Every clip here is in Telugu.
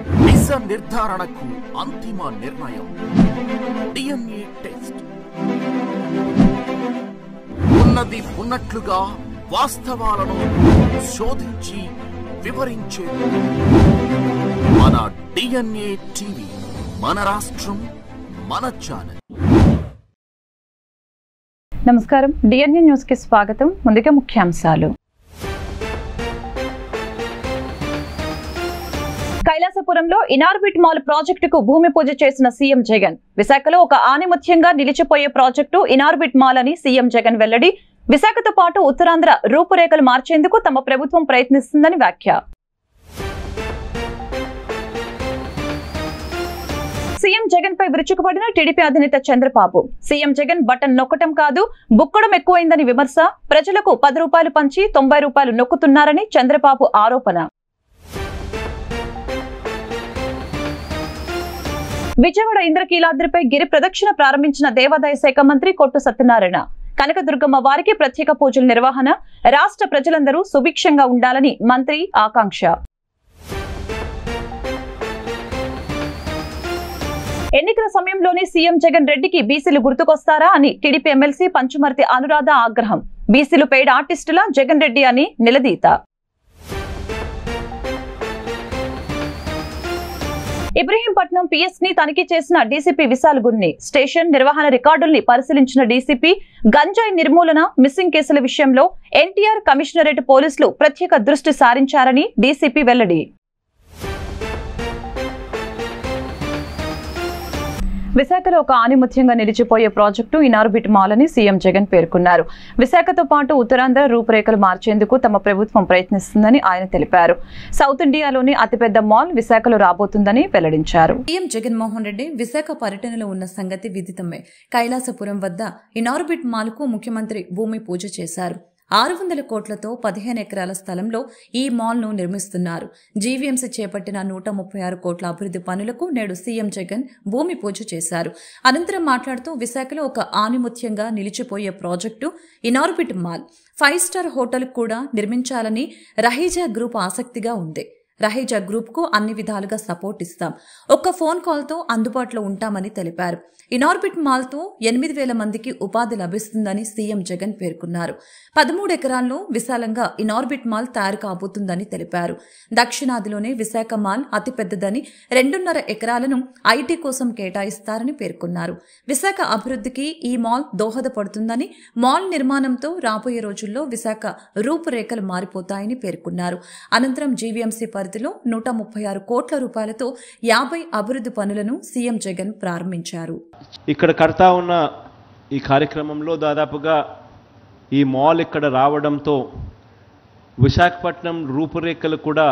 దిశ నిర్ధారణకు అంతిమ నిర్ణయం డిఎన్ఏ టెస్ట్ ఉన్నది ఉన్నట్లుగా వాస్తవాలను శోధించి వివరించే మన డిఎన్ఏ టీవీ మన రాష్ట్రం మన ఛానల్ నమస్కారం డిఎన్ఏ న్యూస్ కి స్వాగతం ముందుగా ముఖ్యాంశాలు కైలాసపురంలో ఇనార్బిట్ మాల్ ప్రాజెక్టుకు భూమి పూజ చేసిన సీఎం జగన్ విశాఖలో ఒక ఆనిముత్యంగా నిలిచిపోయే ప్రాజెక్టు ఇనార్బిట్ మాల్ అని సీఎం జగన్ వెల్లడి విశాఖతో పాటు ఉత్తరాంధ్ర రూపురేఖలు మార్చేందుకు తమ ప్రభుత్వం ప్రయత్నిస్తుందని వ్యాఖ్య సీఎం జగన్ పై విరుచుకుపడిన టీడీపీ అధినేత చంద్రబాబు సీఎం జగన్ బటన్ నొక్కటం కాదు బుక్కడం ఎక్కువైందని విమర్శ ప్రజలకు పది రూపాయలు పంచి తొంభై రూపాయలు నొక్కుతున్నారని చంద్రబాబు ఆరోపణ విజయవాడ ఇంద్రకీలాద్రిపై గిరి ప్రదక్షిణ ప్రారంభించిన దేవాదాయ శాఖ మంత్రి కొట్టు సత్యనారాయణ కనకదుర్గమ్మ వారికి ప్రత్యేక పూజల నిర్వహణ రాష్ట్ర ప్రజలందరూ సుభిక్షంగా ఉండాలని మంత్రి ఆకాంక్ష ఎన్నికల సమయంలోనే సీఎం జగన్ రెడ్డికి బీసీలు గుర్తుకొస్తారా అని టీడీపీ ఎమ్మెల్సీ పంచుమర్తి అనురాధ ఆగ్రహం బీసీలు పెయిడ్ ఆర్టిస్టుల జగన్ రెడ్డి అని నిలదీత ఇబ్రహీంపట్నం పిఎస్ ని తనిఖీ చేసిన డీసీపీ విశాల్ గున్ని స్టేషన్ నిర్వహణ రికార్డుల్ని పరిశీలించిన డీసీపీ గంజాయి నిర్మూలన మిస్సింగ్ కేసుల విషయంలో ఎన్టీఆర్ కమిషనరేట్ పోలీసులు ప్రత్యేక దృష్టి సారించారని డీసీపీ వెల్లడి విశాఖలో ఒక ఆనిముత్యంగా నిలిచిపోయే ప్రాజెక్టు ఇనార్బిట్ మాల్ అని సీఎం జగన్ పేర్కొన్నారు విశాఖతో పాటు ఉత్తరాంధ్ర రూపురేఖలు మార్చేందుకు తమ ప్రభుత్వం ప్రయత్నిస్తుందని ఆయన తెలిపారు సౌత్ ఇండియాలోని అతిపెద్ద మాల్ విశాఖలో రాబోతుందని వెల్లడించారు సీఎం జగన్మోహన్ రెడ్డి విశాఖ పర్యటనలో ఉన్న సంగతి విదితమే కైలాసపురం వద్ద ఇనార్బిట్ మాల్కు ముఖ్యమంత్రి భూమి పూజ చేశారు ఆరు వందల కోట్లతో పదిహేను ఎకరాల స్థలంలో ఈ మాల్ను నిర్మిస్తున్నారు జీవీఎంసీ చేపట్టిన నూట ముప్పై ఆరు కోట్ల అభివృద్ధి పనులకు నేడు సీఎం జగన్ భూమి పూజ చేశారు అనంతరం మాట్లాడుతూ విశాఖలో ఒక ఆనిముత్యంగా నిలిచిపోయే project Inorbit mall five star hotel కూడా నిర్మించాలని రహీజా గ్రూప్ ఆసక్తిగా ఉంది రహీజా గ్రూప్ కు అన్ని విధాలుగా సపోర్ట్ ఇస్తాం ఒక్క ఫోన్ కాల్తో అందుబాటులో ఉంటామని తెలిపారు ఇనార్బిట్ మాల్తో ఎనిమిది వేల మందికి ఉపాధి లభిస్తుందని సీఎం జగన్ పేర్కొన్నారు పదమూడు ఎకరాల్లో విశాలంగా ఇనార్బిట్ మాల్ తయారు కాబోతుందని తెలిపారు దక్షిణాదిలోనే విశాఖ మాల్ అతిపెద్దదని రెండున్నర ఎకరాలను ఐటీ కోసం కేటాయిస్తారని పేర్కొన్నారు విశాఖ అభివృద్ధికి ఈ మాల్ దోహదపడుతుందని మాల్ నిర్మాణంతో రాబోయే రోజుల్లో విశాఖ రూపురేఖలు మారిపోతాయని పేర్కొన్నారు అనంతరం జీవీఎంసీ పరిధిలో నూట ముప్పై ఆరు కోట్ల రూపాయలతో యాభై అభివృద్ధి పనులను సీఎం జగన్ ప్రారంభించారు ఇక్కడ కడతా ఉన్న ఈ కార్యక్రమంలో దాదాపుగా ఈ మాల్ ఇక్కడ రావడంతో విశాఖపట్నం రూపురేఖలు కూడా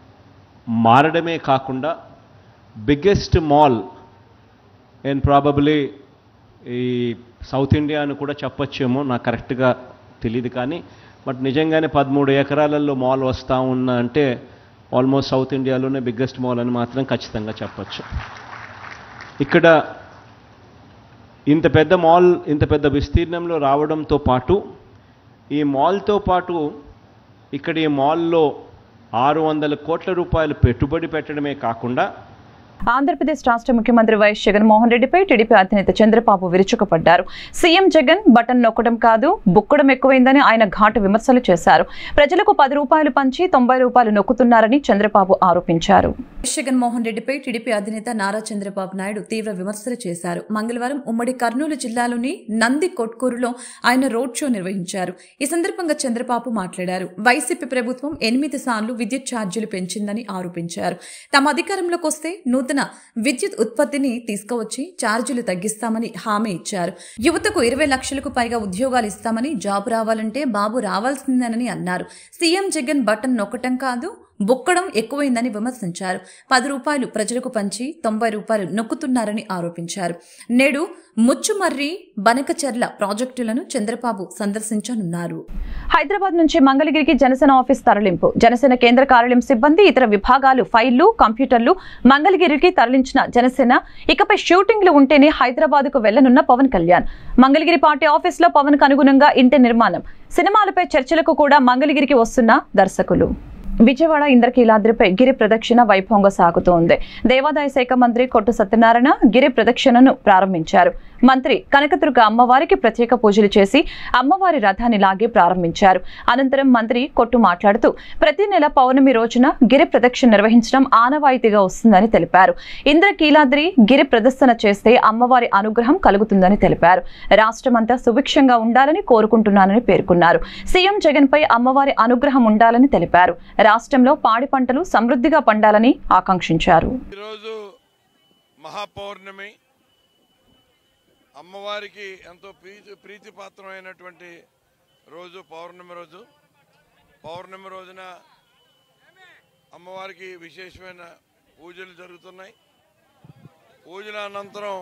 మారడమే కాకుండా బిగ్గెస్ట్ మాల్ అండ్ ప్రాబబ్లీ ఈ సౌత్ ఇండియా అని కూడా చెప్పొచ్చేమో నాకు కరెక్ట్గా తెలియదు కానీ బట్ నిజంగానే పదమూడు ఎకరాలలో మాల్ వస్తూ ఉన్న అంటే ఆల్మోస్ట్ సౌత్ ఇండియాలోనే బిగ్గెస్ట్ మాల్ అని మాత్రం ఖచ్చితంగా చెప్పొచ్చు ఇక్కడ ఇంత పెద్ద మాల్ ఇంత పెద్ద విస్తీర్ణంలో రావడంతో పాటు ఈ మాల్తో పాటు ఇక్కడ ఈ మాల్లో ఆరు వందల కోట్ల రూపాయలు పెట్టుబడి పెట్టడమే కాకుండా ఆంధ్రప్రదేశ్ రాష్ట్ర ముఖ్యమంత్రి వైఎస్ జగన్మోహన్ రెడ్డిపై టీడీపీ అధినేత చంద్రబాబు విరుచుకుపడ్డారు సీఎం జగన్ బటన్ నొక్కడం కాదు బుక్కడం ఎక్కువైందని ఆయన ఘాటు విమర్శలు చేశారు ప్రజలకు పది రూపాయలు పంచి తొంభై రూపాయలు నొక్కుతున్నారని చంద్రబాబు ఆరోపించారు వైఎస్ జగన్మోహన్ రెడ్డిపై టీడీపీ అధినేత నారా చంద్రబాబు నాయుడు తీవ్ర విమర్శలు చేశారు మంగళవారం ఉమ్మడి కర్నూలు జిల్లాలోని నంది కొట్కూరులో ఆయన రోడ్ షో నిర్వహించారు ఈ సందర్భంగా చంద్రబాబు మాట్లాడారు వైసీపీ ప్రభుత్వం ఎనిమిది సార్లు విద్యుత్ ఛార్జీలు పెంచిందని ఆరోపించారు తమ అధికారంలోకి వస్తే నూతన విద్యుత్ ఉత్పత్తిని తీసుకువచ్చి ఛార్జీలు తగ్గిస్తామని హామీ ఇచ్చారు యువతకు ఇరవై లక్షలకు పైగా ఉద్యోగాలు ఇస్తామని జాబ్ రావాలంటే బాబు రావాల్సిందేనని అన్నారు సీఎం జగన్ బటన్ నొక్కటం కాదు బొక్కడం ఎక్కువైందని విమర్శించారు పది రూపాయలు ప్రజలకు పంచి తొంభై రూపాయలు నొక్కుతున్నారని ఆరోపించారు నేడు ముచ్చుమర్రి బనకచెర్ల ప్రాజెక్టులను చంద్రబాబు సందర్శించనున్నారు హైదరాబాద్ నుంచి మంగళగిరికి జనసేన ఆఫీస్ తరలింపు జనసేన కేంద్ర కార్యాలయం సిబ్బంది ఇతర విభాగాలు ఫైళ్లు కంప్యూటర్లు మంగళగిరికి తరలించిన జనసేన ఇకపై షూటింగ్లు ఉంటేనే హైదరాబాద్ కు వెళ్లనున్న పవన్ కళ్యాణ్ మంగళగిరి పార్టీ ఆఫీస్ లో పవన్ కు అనుగుణంగా ఇంటి నిర్మాణం సినిమాలపై చర్చలకు కూడా మంగళగిరికి వస్తున్న దర్శకులు విజయవాడ ఇంద్రకీలాద్రిపై గిరి ప్రదక్షిణ వైభవంగా సాగుతోంది దేవాదాయ శాఖ మంత్రి కొట్టు సత్యనారాయణ గిరి ప్రదక్షిణను ప్రారంభించారు మంత్రి కనకదుర్గ అమ్మవారికి ప్రత్యేక పూజలు చేసి అమ్మవారి రథాన్ని లాగి ప్రారంభించారు అనంతరం మంత్రి కొట్టు మాట్లాడుతూ ప్రతి నెల పౌర్ణమి రోజున గిరి ప్రదక్షిణ నిర్వహించడం ఆనవాయితీగా వస్తుందని తెలిపారు ఇంద్రకీలాద్రి గిరి ప్రదర్శన చేస్తే అమ్మవారి అనుగ్రహం కలుగుతుందని తెలిపారు రాష్ట్రమంతా సుభిక్షంగా ఉండాలని కోరుకుంటున్నానని పేర్కొన్నారు సీఎం జగన్ పై అమ్మవారి అనుగ్రహం ఉండాలని తెలిపారు రాష్ట్రంలో పాడి పంటలు సమృద్ధిగా పండాలని ఆకాంక్షించారు ఈరోజు మహాపౌర్ణమి అమ్మవారికి ఎంతో ప్రీతి ప్రీతిపాత్రమైనటువంటి రోజు పౌర్ణమి రోజు పౌర్ణమి రోజున అమ్మవారికి విశేషమైన పూజలు జరుగుతున్నాయి పూజల అనంతరం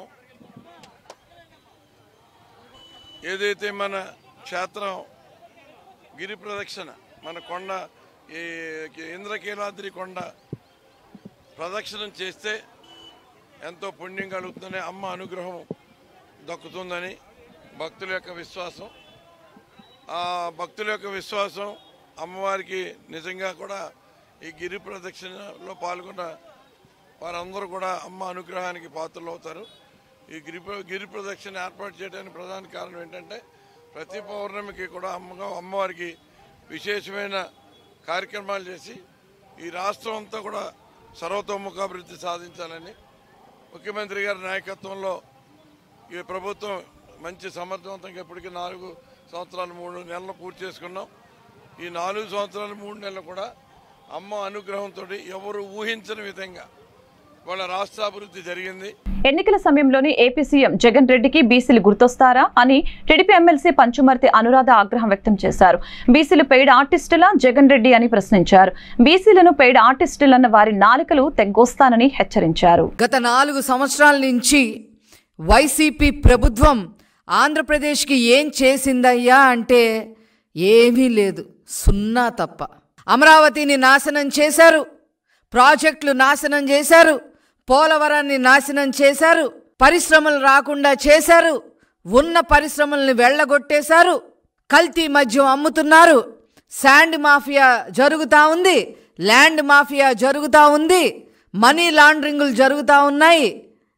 ఏదైతే మన క్షేత్రం గిరి ప్రదక్షిణ మన కొండ ఈ ఇంద్రకీలాద్రి కొండ ప్రదక్షిణం చేస్తే ఎంతో పుణ్యం కలుగుతుందని అమ్మ అనుగ్రహం దక్కుతుందని భక్తుల యొక్క విశ్వాసం ఆ భక్తుల యొక్క విశ్వాసం అమ్మవారికి నిజంగా కూడా ఈ గిరి ప్రదక్షిణలో పాల్గొన్న వారందరూ కూడా అమ్మ అనుగ్రహానికి పాత్రలు అవుతారు ఈ గిరి ప్ర- గిరి ప్రదక్షిణ ఏర్పాటు చేయడానికి ప్రధాన కారణం ఏంటంటే ప్రతి పౌర్ణమికి కూడా అమ్మగా అమ్మవారికి విశేషమైన కార్యక్రమాలు చేసి ఈ రాష్ట్రం అంతా కూడా సర్వతోముఖాభివృద్ధి సాధించాలని ముఖ్యమంత్రి గారి నాయకత్వంలో ఈ ప్రభుత్వం మంచి సమర్థవంతంగా ఇప్పటికీ నాలుగు సంవత్సరాలు మూడు నెలలు పూర్తి చేసుకున్నాం ఈ నాలుగు సంవత్సరాలు మూడు నెలలు కూడా అమ్మ అనుగ్రహంతో ఎవరు ఊహించని విధంగా వాళ్ళ రాష్ట్ర అభివృద్ధి జరిగింది ఎన్నికల సమయంలోని ఏపీ సీఎం జగన్ రెడ్డికి బీసీలు గుర్తొస్తారా అని టీడీపీ ఎమ్మెల్సీ పంచుమర్తి అనురాధ ఆగ్రహం వ్యక్తం చేశారు బీసీలు పెయిడ్ ఆర్టిస్టులా జగన్ రెడ్డి అని ప్రశ్నించారు బీసీలను పెయిడ్ ఆర్టిస్టులన్న వారి నాలుకలు తెగ్గొస్తానని హెచ్చరించారు గత నాలుగు సంవత్సరాల నుంచి వైసీపీ ప్రభుత్వం ఆంధ్రప్రదేశ్కి ఏం చేసిందయ్యా అంటే ఏమీ లేదు సున్నా తప్ప అమరావతిని నాశనం చేశారు ప్రాజెక్టులు నాశనం చేశారు పోలవరాన్ని నాశనం చేశారు పరిశ్రమలు రాకుండా చేశారు ఉన్న పరిశ్రమల్ని వెళ్ళగొట్టేశారు కల్తీ మద్యం అమ్ముతున్నారు శాండ్ మాఫియా జరుగుతూ ఉంది ల్యాండ్ మాఫియా జరుగుతూ ఉంది మనీ లాండరింగులు జరుగుతూ ఉన్నాయి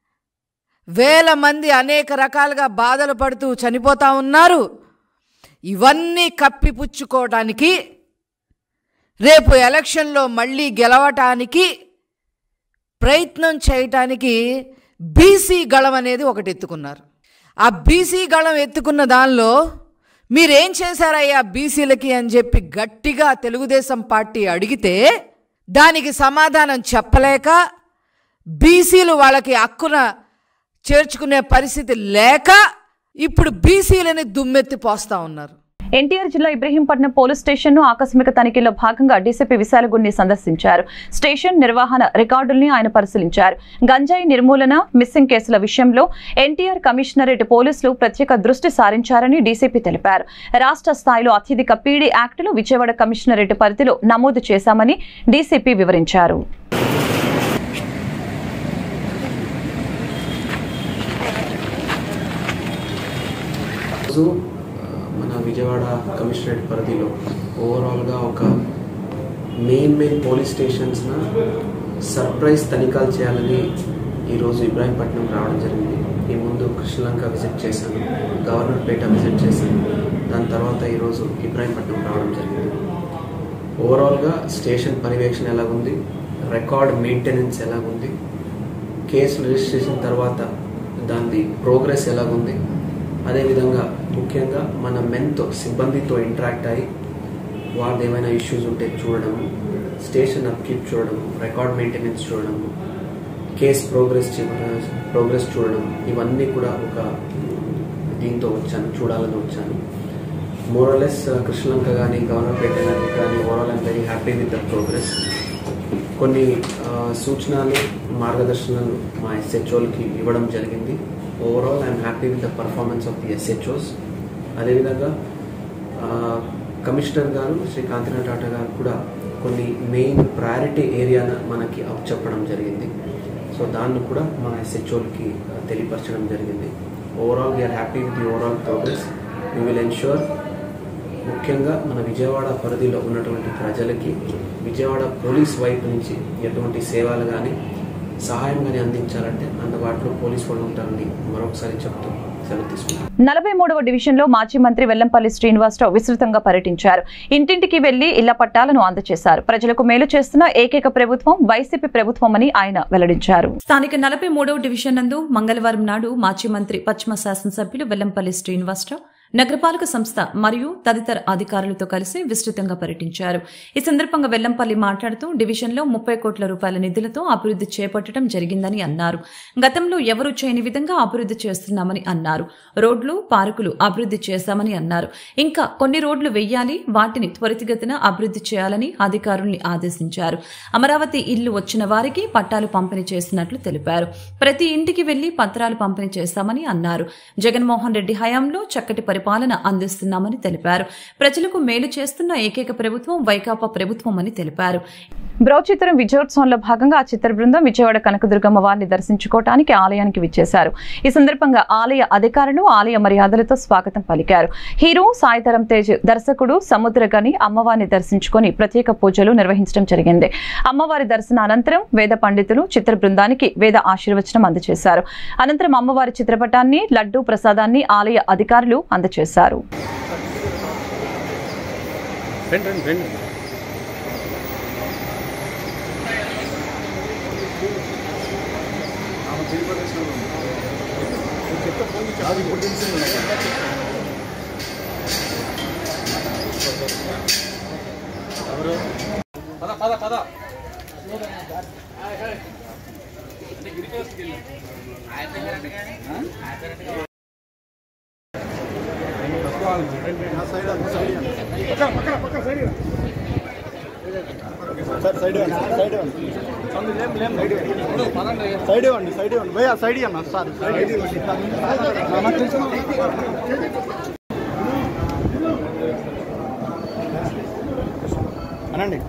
వేల మంది అనేక రకాలుగా బాధలు పడుతూ చనిపోతా ఉన్నారు ఇవన్నీ కప్పిపుచ్చుకోవడానికి రేపు ఎలక్షన్లో మళ్ళీ గెలవటానికి ప్రయత్నం చేయటానికి బీసీ గళం అనేది ఒకటి ఎత్తుకున్నారు ఆ బీసీ గళం ఎత్తుకున్న దానిలో మీరేం చేశారయ్యా బీసీలకి అని చెప్పి గట్టిగా తెలుగుదేశం పార్టీ అడిగితే దానికి సమాధానం చెప్పలేక బీసీలు వాళ్ళకి హక్కున చేర్చుకునే పరిస్థితి లేక ఇప్పుడు బీసీలని దుమ్మెత్తి పోస్తా ఉన్నారు ఎన్టీఆర్ జిల్లా ఇబ్రహీంపట్నం పోలీస్ స్టేషన్ ను ఆకస్మిక తనిఖీలో భాగంగా డీసీపీ విశాలగుడిని సందర్శించారు స్టేషన్ నిర్వహణ రికార్డుల్ని ఆయన పరిశీలించారు గంజాయి నిర్మూలన మిస్సింగ్ కేసుల విషయంలో ఎన్టీఆర్ కమిషనరేట్ పోలీసులు ప్రత్యేక దృష్టి సారించారని డీసీపీ తెలిపారు రాష్ట్ర స్థాయిలో అత్యధిక పీడీ యాక్టులు విజయవాడ కమిషనరేట్ పరిధిలో నమోదు చేశామని డీసీపీ వివరించారు రోజు ఆ, మన విజయవాడ కమిషనరేట్ పరిధిలో ఓవరాల్గా ఒక మెయిన్ మెయిన్ పోలీస్ స్టేషన్స్న సర్ప్రైజ్ తనిఖాలు చేయాలని ఈరోజు ఇబ్రాహీంపట్నం రావడం జరిగింది ఈ ముందు కృష్ణలంక విజిట్ చేశాను గవర్నర్పేట విజిట్ చేశాను దాని తర్వాత ఈరోజు ఇబ్రాహీంపట్నం రావడం జరిగింది ఓవరాల్గా స్టేషన్ పర్యవేక్షణ ఎలాగుంది రికార్డ్ మెయింటెనెన్స్ ఎలాగుంది కేసు రిజిస్ట్రేషన్ తర్వాత దాని ప్రోగ్రెస్ ఎలాగుంది అదేవిధంగా ముఖ్యంగా మన మెన్తో సిబ్బందితో ఇంటరాక్ట్ అయ్యి వాళ్ళది ఏమైనా ఇష్యూస్ ఉంటే చూడడము స్టేషన్ అప్కీప్ చూడడము రికార్డ్ మెయింటెనెన్స్ చూడడము కేస్ ప్రోగ్రెస్ ప్రోగ్రెస్ చూడడం ఇవన్నీ కూడా ఒక దీంతో వచ్చాను చూడాలని వచ్చాను మోరలెస్ కృష్ణలంక కానీ గవర్నర్పేట కానీ కానీ overall I'm very happy with the progress కొన్ని ఆ, సూచనలు మార్గదర్శనాలు మా ఎస్హెచ్ఓలకి ఇవ్వడం జరిగింది overall I'm happy with the performance of the SHOs అదేవిధంగా ఆ, కమిషనర్ గారు శ్రీ కాంతినాథ్ టాటా గారు కూడా కొన్ని మెయిన్ ప్రయారిటీ ఏరియాను మనకి అప్ చెప్పడం జరిగింది సో దాన్ని కూడా మా ఎస్హెచ్ఓలకి తెలియపరచడం జరిగింది overall we're happy with the overall progress we will ensure ముఖ్యంగా మన విజయవాడ పరిధిలో ఉన్నటువంటి ప్రజలకి విజయవాడ పోలీస్ వైపు నుంచి ఎటువంటి సేవలు కానీ సహాయం కానీ అందించాలంటే అందుబాటులో పోలీస్ వాళ్ళు ఉంటారని మరొకసారి చెప్తూ సెలవు తీసుకుంటాం నలభై మూడవ డివిజన్లో మాజీ మంత్రి వెల్లంపల్లి శ్రీనివాసరావు విస్తృతంగా పర్యటించారు ఇంటింటికి వెళ్లి ఇళ్ల పట్టాలను అందజేశారు ప్రజలకు మేలు చేస్తున్న ఏకైక ప్రభుత్వం వైసీపీ ప్రభుత్వమని ఆయన వెల్లడించారు స్థానిక నలభై మూడవ డివిజన్ నందు మంగళవారం నాడు మాజీ మంత్రి పశ్చిమ శాసనసభ్యులు వెల్లంపల్లి శ్రీనివాసరావు నగరపాలక సంస్థ మరియు తదితర అధికారులతో కలిసి విస్తృతంగా పర్యటించారు ఈ సందర్భంగా వెల్లంపల్లి మాట్లాడుతూ డివిజన్లో ముప్పై కోట్ల రూపాయల నిధులతో అభివృద్ధి చేపట్టడం జరిగిందని అన్నారు గతంలో ఎవరూ చేయని విధంగా అభివృద్ధి చేస్తున్నామని అన్నారు రోడ్లు పార్కులు అభివృద్ధి చేశామని అన్నారు ఇంకా కొన్ని రోడ్లు వెయ్యాలి వాటిని త్వరితగతిన అభివృద్ధి చేయాలని అధికారుల్ని ఆదేశించారు అమరావతి ఇల్లు వచ్చిన వారికి పట్టాలు పంపిణీ చేసినట్లు తెలిపారు ప్రతి ఇంటికి వెళ్లి పత్రాలు పంపిణీ చేస్తామని అన్నారు జగన్మోహన్ రెడ్డి హయాంలో చక్కటి పరిపాలన అందిస్తున్నామని తెలిపారు ప్రజలకు మేలు చేస్తున్న ఏకైక ప్రభుత్వం వైకాపా ప్రభుత్వం అని తెలిపారు బ్రౌచిత్రం విజయోత్సవంలో భాగంగా ఆ చిత్ర బృందం విజయవాడ కనకదుర్గమ్మ వారిని దర్శించుకోవటానికి ఆలయానికి విచ్చేశారు ఈ సందర్భంగా ఆలయ అధికారులు ఆలయ మర్యాదలతో స్వాగతం పలికారు హీరో సాయితరం తేజ్ దర్శకుడు సముద్రగని అమ్మవారిని దర్శించుకొని ప్రత్యేక పూజలు నిర్వహించడం జరిగింది అమ్మవారి దర్శన అనంతరం వేద పండితులు చిత్ర బృందానికి వేద ఆశీర్వచనం అందజేశారు అనంతరం అమ్మవారి చిత్రపటాన్ని లడ్డూ ప్రసాదాన్ని ఆలయ అధికారులు అందజేశారు సైడ్ ఇవ్వండి సైడ్ ఇవ్వండి సైడ్ ఇవ్వండి సైడ్ ఇవ్వండి భయ్యా సైడ్ ఇవ్వన్నా సార్ సైడ్ ఇవ్వండి నాకు తెలుసు అనండి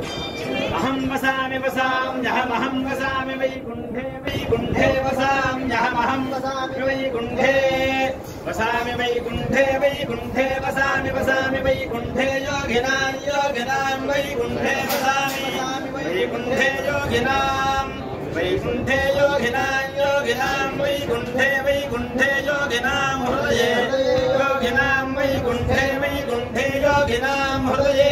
అహం వసామి వసాం జహమహం వసామి వైకుంఠే వైకుంఠే వసాం జహమహం వసామి వైకుంఠే వసామి వైకుంఠే వైకుంఠే వసామి వసామి వైకుంఠే యోగినాం యోగినాం వైకుంఠే వసామి వైకుంఠే యోగినాం వైకుంఠే యోగినాం యోగినాం వైకుంఠే వైకుంఠే యోగినాం హృదయే యోగినాం వైకుంఠే వైకుంఠే యోగినాం హృదయే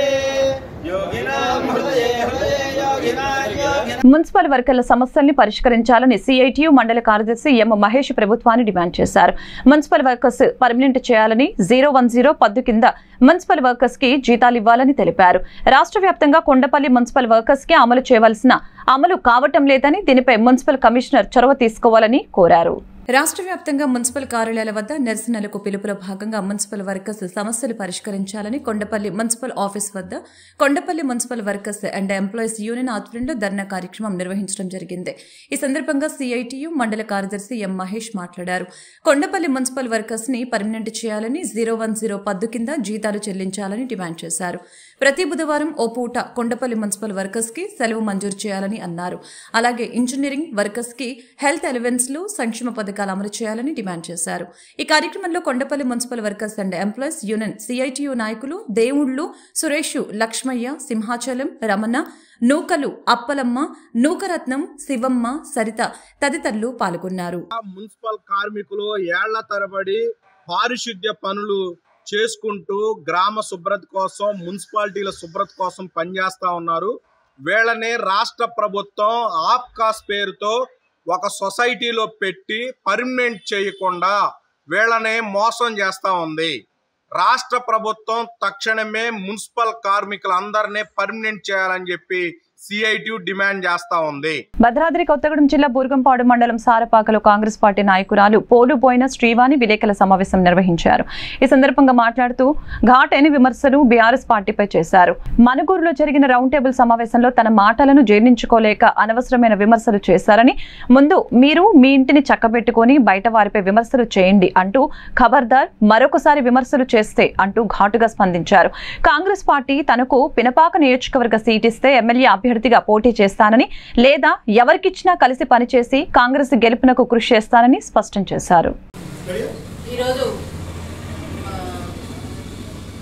యోగినాం హృదయే హృదయే యోగినాం యోగినాం మున్సిపల్ వర్కర్ల సమస్యల్ని పరిష్కరించాలని సిఐటియు మండల కార్యదర్శి ఎం మహేష్ ప్రభుత్వాన్ని డిమాండ్ చేశారు మున్సిపల్ వర్కర్స్ పర్మనెంట్ చేయాలని జీరో వన్ జీరో పద్దు కింద మున్సిపల్ వర్కర్స్ కి జీతాలు ఇవ్వాలని తెలిపారు రాష్ట్ర వ్యాప్తంగా కొండపల్లి మున్సిపల్ వర్కర్స్ కి అమలు చేయవలసిన అమలు కావటం లేదని దీనిపై మున్సిపల్ కమిషనర్ చొరవ తీసుకోవాలని కోరారు రాష్ట్ర వ్యాప్తంగా మున్సిపల్ కార్యాలయాల వద్ద నిరసనలకు పిలుపులో భాగంగా మున్సిపల్ వర్కర్స్ సమస్యలు పరిష్కరించాలని కొండపల్లి మున్సిపల్ ఆఫీస్ వద్ద Kondapalli municipal workers and employees union ఆధ్వర్యంలో ధర్నా కార్యక్రమం నిర్వహించడం జరిగింది ఈ సందర్భంగా సిఐటియు మండల కార్యదర్శి ఎం మహేష్ మాట్లాడారు కొండపల్లి మున్సిపల్ వర్కర్స్ ని పర్మనెంట్ చేయాలని జీరో వన్ జీరో పద్దు కింద జీతాలు చెల్లించాలని డిమాండ్ చేశారు ప్రతి బుధవారం ఓ పూట కొండపల్లి మున్సిపల్ వర్కర్స్ కి సెలవు మంజూరు చేయాలని అన్నారు అలాగే ఇంజనీరింగ్ వర్కర్స్ కి హెల్త్ అలవెన్స్లు సంక్షేమ పథకాలు అమలు చేయాలని డిమాండ్ చేశారు ఈ కార్యక్రమంలో Kondapalli municipal workers and employees union CITU నాయకులు దేవుళ్లు సురేష్ లక్ష్మయ్య సింహాచలం రమణ నూకలు అప్పలమ్మ నూకరత్నం శివమ్మ సరిత తదితరులు పాల్గొన్నారు మున్సిపల్ కార్మికులు ఏళ్ల తరబడి పారిశుద్ధ్య పనులు చేసుకుంటూ గ్రామ శుభ్రత కోసం మున్సిపాలిటీల శుభ్రత కోసం పనిచేస్తా ఉన్నారు వీళ్ళని రాష్ట్ర ప్రభుత్వం ఆప్కాస్ పేరుతో ఒక సొసైటీలో పెట్టి పర్మనెంట్ చేయకుండా వీళ్ళని మోసం చేస్తా ఉంది రాష్ట్ర ప్రభుత్వం తక్షణమే మున్సిపల్ కార్మికులందరినీ పర్మనెంట్ చేయాలని చెప్పి సిఐటి డిమాండ్ చేస్తా ఉంది భద్రాద్రి కొత్తగూడెం జిల్లా బూర్గంపాడు మండలం సారపాకలో కాంగ్రెస్ పార్టీ నాయకురాలు పోలుబోయిన శ్రీవాణి విలేకరుల సమావేశం నిర్వహించారు ఈ సందర్భంగా మాట్లాడుతూ ఘాటైన విమర్శలు బీఆర్ఎస్ పార్టీపై చేశారు మనుగూరులో జరిగిన రౌండ్ టేబుల్ సమావేశంలో తన మాటలను జీర్ణించుకోలేక అనవసరమైన విమర్శలు చేశారని ముందు మీరు మీ ఇంటిని చక్కబెట్టుకొని బయట వారిపై విమర్శలు చేయండి అంటూ ఖబర్దార్ మరొకసారి విమర్శలు చేస్తే అంటూ ఘాటుగా స్పందించారు కాంగ్రెస్ పార్టీ తనకు పినపాక నియోజకవర్గ సీట్ ఇస్తే ఎమ్మెల్యే అభ్యర్థిగా పోటీ చేస్తానని లేదా ఎవరికిచ్చినా కలిసి పనిచేసి కాంగ్రెస్ గెలుపునకు కృషి చేస్తానని స్పష్టం చేశారు ఈరోజు ఆ, ఈరోజు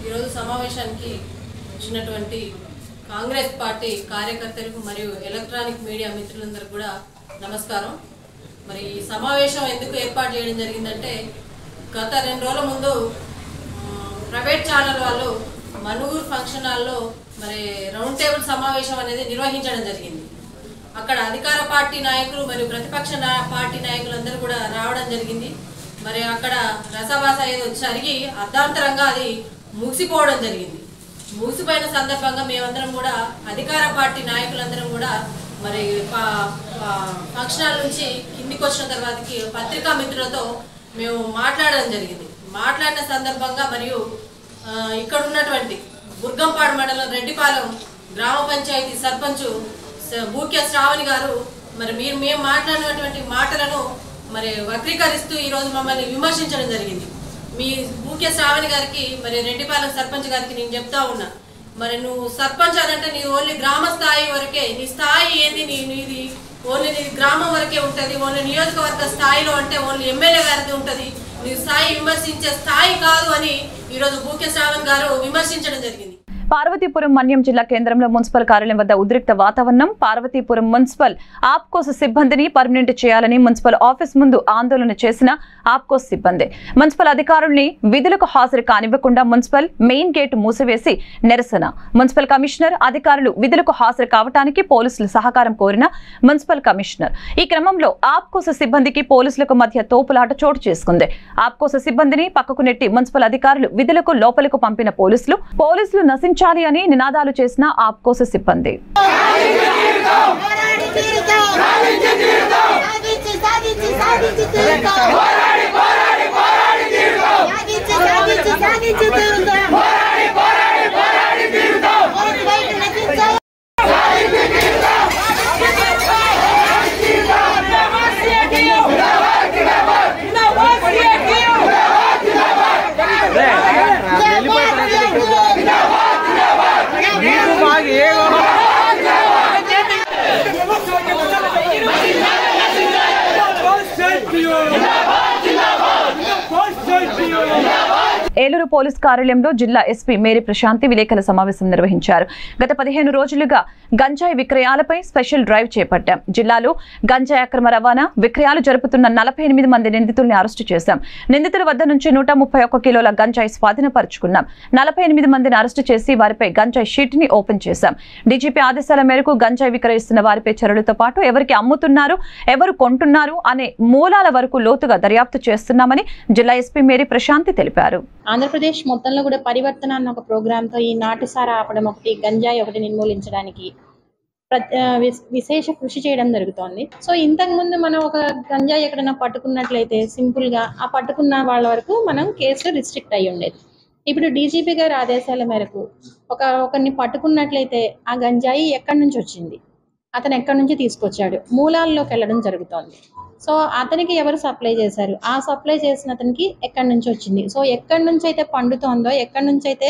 సమావేశానికి వచ్చినటువంటి కాంగ్రెస్ పార్టీ కార్యకర్తలకు మరియు ఎలక్ట్రానిక్ మీడియా మిత్రులందరికీ కూడా నమస్కారం మరి ఈ సమావేశం ఎందుకు ఏర్పాటు చేయడం జరిగిందంటే గత రెండు రోజుల ముందు ఆ, ప్రైవేట్ ఛానల్ వాళ్ళు మనుగూరు ఫంక్షన్ హాల్లో మరి రౌండ్ టేబుల్ సమావేశం అనేది నిర్వహించడం జరిగింది అక్కడ అధికార పార్టీ నాయకులు మరియు ప్రతిపక్ష నా- పార్టీ నాయకులందరూ కూడా రావడం జరిగింది మరి అక్కడ రసభాస ఏదో జరిగి అర్ధాంతరంగా అది ముగిసిపోవడం జరిగింది ముగిసిపోయిన సందర్భంగా మేమందరం కూడా అధికార పార్టీ నాయకులందరం కూడా మరి ప- ప- ఫంక్షన్ హాల్ నుంచి కిందికి వచ్చిన తర్వాతకి పత్రికా మిత్రులతో మేము మాట్లాడడం జరిగింది మాట్లాడిన సందర్భంగా మరియు ఆ, ఇక్కడ ఉన్నటువంటి బుర్గంపాడు మండలం రెడ్డిపాలెం గ్రామ పంచాయతీ సర్పంచ్ స- బూక్య శ్రావణి గారు మరి మీరు మేము మాట్లాడినటువంటి మాటలను మరి వక్రీకరిస్తూ ఈరోజు మమ్మల్ని విమర్శించడం జరిగింది మీ బూక్య శ్రావణి గారికి మరి రెడ్డిపాలెం సర్పంచ్ గారికి నేను చెప్తా ఉన్నా మరి నువ్వు సర్పంచ్ అని అంటే నీ ఓన్లీ గ్రామ స్థాయి వరకే నీ స్థాయి ఏంది నీ నీది ఓన్లీ నీ గ్రామం వరకే ఉంటుంది ఓన్లీ నియోజకవర్గ స్థాయిలో అంటే ఓన్లీ ఎమ్మెల్యే గారిది ఉంటుంది నీ స్థాయి విమర్శించే స్థాయి కాదు అని ఈరోజు బూక్య శ్రావణ్ గారు విమర్శించడం జరిగింది పార్వతీపురం మన్యం జిల్లా కేంద్రంలో మున్సిపల్ కార్యాలయం వద్ద ఉద్రిక్త వాతావరణం పార్వతీపురం మున్సిపల్ ఆప్కోస్ సిబ్బందిని పర్మనెంట్ చేయాలని మున్సిపల్ ఆఫీస్ ముందు ఆందోళన చేసిన ఆప్కోస్ సిబ్బంది మున్సిపల్ అధికారుల్ని విధులకు హాజరు కానివ్వకుండా మున్సిపల్ మెయిన్ గేట్ మూసివేసి నిరసన మున్సిపల్ కమిషనర్ అధికారులు విధులకు హాజరు కావటానికి పోలీసులు సహకారం కోరిన మున్సిపల్ కమిషనర్ ఈ క్రమంలో ఆప్కోస సిబ్బందికి పోలీసులకు మధ్య తోపులాట చోటు చేసుకుంది ఆప్కోస సిబ్బందిని పక్కకు నెట్టి మున్సిపల్ అధికారులు విధులకు లోపలకు పంపిన పోలీసులు పోలీసులు నశించాలి అని నినాదాలు చేసిన ఆప్కోస సిబ్బంది ఏలూరు పోలీస్ కార్యాలయంలో జిల్లా ఎస్పీ మేరీ ప్రశాంతి విలేకరుల సమావేశం నిర్వహించారు గత పదిహేను రోజులుగా గంజాయి విక్రయాలపై స్పెషల్ డ్రైవ్ చేపట్టాం జిల్లాలో గంజాయి అక్రమ రవాణా విక్రయాలు జరుపుతున్న నలభై ఎనిమిది మంది నిందితుల్ని అరెస్టు చేశాం నిందితుల వద్ద నుంచి నూట ముప్పై ఒక్క కిలోల గంజాయి స్వాధీనపరుచుకున్నాం నలభై ఎనిమిది మందిని అరెస్టు చేసి వారిపై గంజాయి షీట్ ని ఓపెన్ చేశాం డీజీపీ ఆదేశాల మేరకు గంజాయి విక్రయిస్తున్న వారిపై చర్యలతో పాటు ఎవరికి అమ్ముతున్నారు ఎవరు కొంటున్నారు అనే మూలాల వరకు లోతుగా దర్యాప్తు చేస్తున్నామని జిల్లా ఎస్పీ మేరీ ప్రశాంతి తెలిపారు ఆంధ్రప్రదేశ్ మొత్తంలో కూడా పరివర్తన అన్న ఒక ప్రోగ్రాంతో ఈ నాటుసారా ఆపడం ఒకటి గంజాయి ఒకటి నిర్మూలించడానికి ప్ర- ఆ, విశ్- విశేష కృషి చేయడం జరుగుతోంది సో ఇంతకు ముందు మనం ఒక గంజాయి ఎక్కడైనా పట్టుకున్నట్లయితే సింపుల్ గా ఆ పట్టుకున్న వాళ్ళ వరకు మనం కేసులు రిస్ట్రిక్ట్ అయ్యి ఉండేది ఇప్పుడు డీజీపీ గారి ఆదేశాల మేరకు ఒక ఒకరిని పట్టుకున్నట్లయితే ఆ గంజాయి ఎక్కడి నుంచి వచ్చింది అతను ఎక్కడి నుంచి తీసుకొచ్చాడు మూలాల్లోకి వెళ్ళడం జరుగుతోంది సో అతనికి ఎవరు సప్లై చేశారు ఆ సప్లై చేసిన అతనికి ఎక్కడి నుంచి వచ్చింది సో ఎక్కడి నుంచి అయితే పండుతోందో ఎక్కడి నుంచి అయితే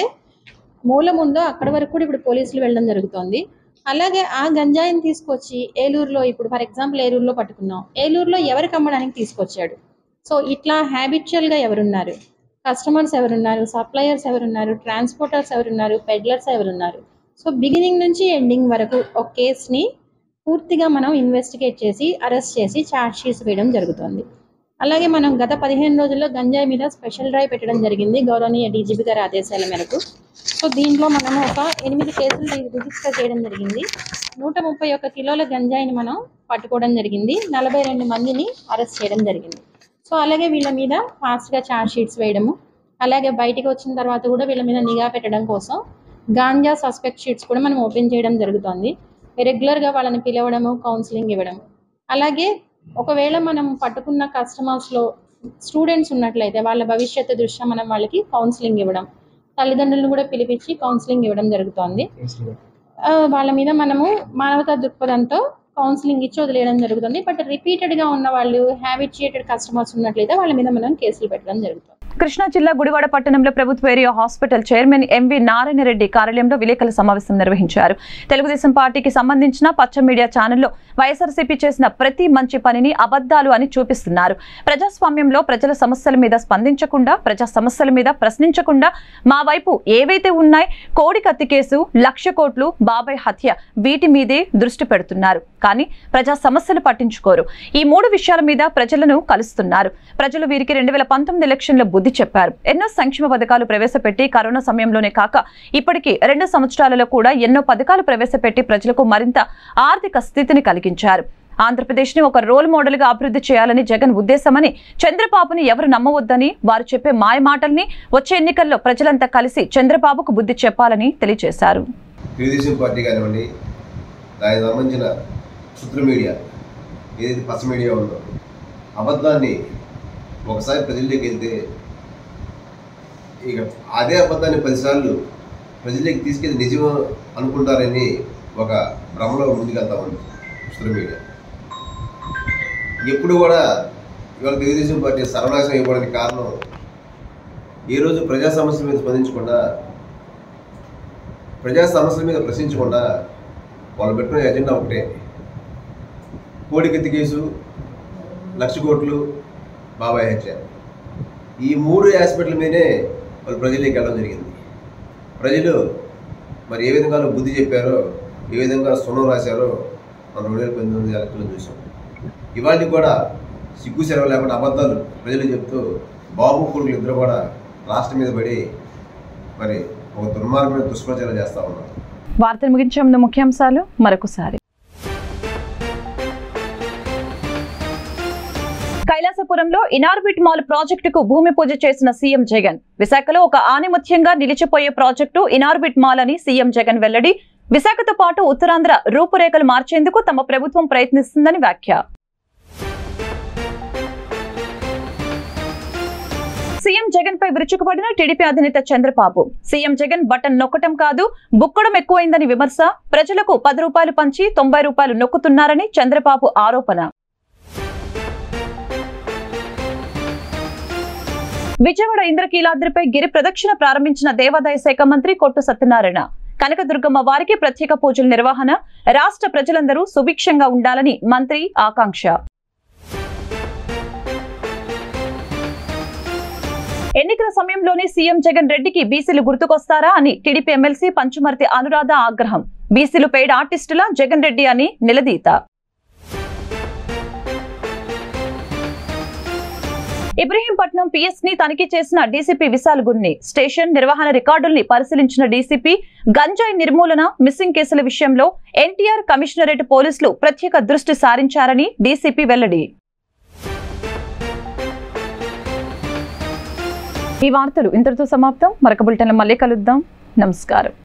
మూలం ఉందో అక్కడ వరకు కూడా ఇప్పుడు పోలీసులు వెళ్ళడం జరుగుతోంది అలాగే ఆ గంజాయిని తీసుకొచ్చి ఏలూరులో ఇప్పుడు ఫర్ ఎగ్జాంపుల్ ఏలూరులో పట్టుకున్నాం ఏలూరులో ఎవరికి అమ్మడానికి తీసుకొచ్చాడు సో ఇట్లా హ్యాబిచువల్గా ఎవరున్నారు కస్టమర్స్ ఎవరున్నారు సప్లయర్స్ ఎవరున్నారు ట్రాన్స్పోర్టర్స్ ఎవరున్నారు పెడ్లర్స్ ఎవరున్నారు సో బిగినింగ్ నుంచి ఎండింగ్ వరకు ఒక కేసుని పూర్తిగా మనం ఇన్వెస్టిగేట్ చేసి అరెస్ట్ చేసి ఛార్జ్ షీట్స్ వేయడం జరుగుతుంది అలాగే మనం గత పదిహేను రోజుల్లో గంజాయి మీద స్పెషల్ డ్రైవ్ పెట్టడం జరిగింది గౌరవనీయ డీజీపీ గారి ఆదేశాల మేరకు సో దీంట్లో మనం ఒక ఎనిమిది కేసులు రి- రిజిస్టర్ చేయడం జరిగింది నూట ముప్పై ఒక్క కిలోల గంజాయిని మనం పట్టుకోవడం జరిగింది నలభై రెండు మందిని అరెస్ట్ చేయడం జరిగింది సో అలాగే వీళ్ళ మీద ఫాస్ట్గా ఛార్జ్ షీట్స్ వేయడము అలాగే బయటికి వచ్చిన తర్వాత కూడా వీళ్ళ మీద నిఘా పెట్టడం కోసం గాంజా సస్పెక్ట్ షీట్స్ కూడా మనం ఓపెన్ చేయడం జరుగుతుంది రెగ్యులర్గా వాళ్ళని పిలవడము కౌన్సిలింగ్ ఇవ్వడం అలాగే ఒకవేళ మనం పట్టుకున్న కస్టమర్స్లో స్టూడెంట్స్ ఉన్నట్లయితే వాళ్ళ భవిష్యత్తు దృష్ట్యా మనం వాళ్ళకి కౌన్సిలింగ్ ఇవ్వడం తల్లిదండ్రులను కూడా పిలిపించి కౌన్సిలింగ్ ఇవ్వడం జరుగుతోంది ఆ, వాళ్ళ మీద మనము మానవతా దృక్పథంతో కౌన్సిలింగ్ ఇచ్చి వదిలేయడం జరుగుతుంది బట్ రిపీటెడ్గా ఉన్న వాళ్ళు హ్యాబిచుయేటెడ్ కస్టమర్స్ ఉన్నట్లయితే వాళ్ళ మీద మనం కేసులు పెట్టడం జరుగుతుంది కృష్ణా జిల్లా గుడివాడ పట్టణంలో ప్రభుత్వ area hospital chairman MV Narayana Reddy కార్యాలయంలో విలేకరుల సమావేశం నిర్వహించారు తెలుగుదేశం పార్టీకి సంబంధించిన పచ్చ మీడియా ఛానల్లో వైఎస్ఆర్సీపీ చేసిన ప్రతి మంచి పనిని అబద్దాలు అని చూపిస్తున్నారు ప్రజాస్వామ్యంలో ప్రజల సమస్యల మీద స్పందించకుండా ప్రజా సమస్యల మీద ప్రశ్నించకుండా మా వైపు ఏవైతే ఉన్నాయి కోడి కత్తి కేసు లక్ష కోట్లు బాబాయ్ హత్య వీటి మీదే దృష్టి పెడుతున్నారు కానీ ప్రజా సమస్యలు పట్టించుకోరు ఈ మూడు విషయాల మీద ప్రజలను కలుస్తున్నారు ప్రజలు వీరికి రెండు వేల పంతొమ్మిది ఎలక్షన్లో బుద్ధి చెప్పారు ఎన్నో సంక్షేమ పథకాలు ప్రవేశపెట్టి కరోనా సమయంలోనే కాక ఇప్పటికీ రెండు సంవత్సరాలలో కూడా ఎన్నో పథకాలు ప్రవేశపెట్టి ప్రజలకు మరింత ఆర్థిక స్థితిని కలిగించారు ఆంధ్రప్రదేశ్ ని ఒక రోల్ మోడల్ గా అభివృద్ధి చేయాలని జగన్ ఉద్దేశమని చంద్రబాబుని ఎవరు నమ్మవద్దని వారు చెప్పే మాయ మాటల్ని వచ్చే ఎన్నికల్లో ప్రజలంతా కలిసి చంద్రబాబుకు బుద్ధి చెప్పాలని తెలియజేశారు తెలుగుదేశం పార్టీ కానివ్వండి దానికి సంబంధించిన శుద్ర మీడియా ఏదైతే పచ్చ మీడియా ఉందో అబద్ధాన్ని ఒకసారి ప్రజల్లోకి వెళ్తే ఇక అదే అబద్ధాన్ని పదిసార్లు ప్రజల్లోకి తీసుకెళ్ళి నిజం అనుకుంటారని ఒక భ్రమలో ముందుకెళ్తా ఉంది శుద్ర మీడియా ఎప్పుడు కూడా ఇవాళ తెలుగుదేశం పార్టీ సర్వనాశనం అయిపోవడానికి కారణం ఏ రోజు ప్రజా సమస్యల మీద స్పందించకుండా ప్రజా సమస్యల మీద ప్రశ్నించకుండా వాళ్ళు పెట్టిన ఎజెండా ఒకటే కోడికెత్తి కేసు లక్ష కోట్లు బాబాయ్ హత్య ఈ మూడు ఆస్పెక్ట్ల మీదే వాళ్ళు ప్రజల్లోకి వెళ్ళడం జరిగింది ప్రజలు మరి ఏ విధంగా బుద్ధి చెప్పారో ఏ విధంగా సున్నం రాశారో మనం రెండు వేల పంతొమ్మిది ఎలక్షన్లో చూసాం ఇవాళ కూడా సిగ్గు సెలవు లేకుండా అబద్ధాలు ప్రజలు చెప్తూ బాబు కొడుకులు ఇద్దరు కూడా రాష్ట్రం మీద పడి మరి ఒక దుర్మార్గమైన దుష్ప్రచారం చేస్తా ఉన్నారు వార్తలు ముగించే ముందు ముఖ్యాంశాలు మరొకసారి కైలాసపురంలో ఇనార్బిట్ మాల్ ప్రాజెక్టుకు భూమి పూజ చేసిన సీఎం జగన్ విశాఖలో ఒక ఆనిముత్యంగా నిలిచిపోయే ప్రాజెక్టు ఇనార్బిట్ మాల్ అని సీఎం జగన్ వెల్లడి విశాఖతో పాటు ఉత్తరాంధ్ర రూపురేఖలు మార్చేందుకు తమ ప్రభుత్వం ప్రయత్నిస్తుందని వ్యాఖ్య సీఎం జగన్ పై విరుచుకుపడిన టీడీపీ అధినేత చంద్రబాబు సీఎం జగన్ బటన్ నొక్కటం కాదు బుక్కడం ఎక్కువైందని విమర్శ ప్రజలకు పది రూపాయలు పంచి తొంభై రూపాయలు నొక్కుతున్నారని చంద్రబాబు ఆరోపణ విజయవాడ ఇంద్రకీలాద్రిపై గిరి ప్రదక్షిణ ప్రారంభించిన దేవాదాయ శాఖ మంత్రి కొట్టు సత్యనారాయణ కనకదుర్గమ్మ వారికి ప్రత్యేక పూజల నిర్వహణ రాష్ట్ర ప్రజలందరూ సుభిక్షంగా ఉండాలని మంత్రి ఆకాంక్ష ఎన్నికల సమయంలోనే సీఎం జగన్ రెడ్డికి బీసీలు గుర్తుకొస్తారా అని టీడీపీ ఎమ్మెల్సీ పంచుమర్తి అనురాధ ఆగ్రహం బీసీలు పెయిడ్ ఆర్టిస్టుల జగన్ రెడ్డి అని నిలదీత ఇబ్రహీంపట్నం పిఎస్ ని తనిఖీ చేసిన డీసీపీ విశాల్ గున్ని స్టేషన్ నిర్వహణ రికార్డుల్ని పరిశీలించిన డీసీపీ గంజాయి నిర్మూలన మిస్సింగ్ కేసుల విషయంలో ఎన్టీఆర్ కమిషనరేట్ పోలీసులు ప్రత్యేక దృష్టి సారించారని డీసీపీ వెల్లడి ఈ వార్తలు ఇంతటితో సమాప్తం మరొక బులెటిన్లో మళ్ళీ కలుద్దాం నమస్కారం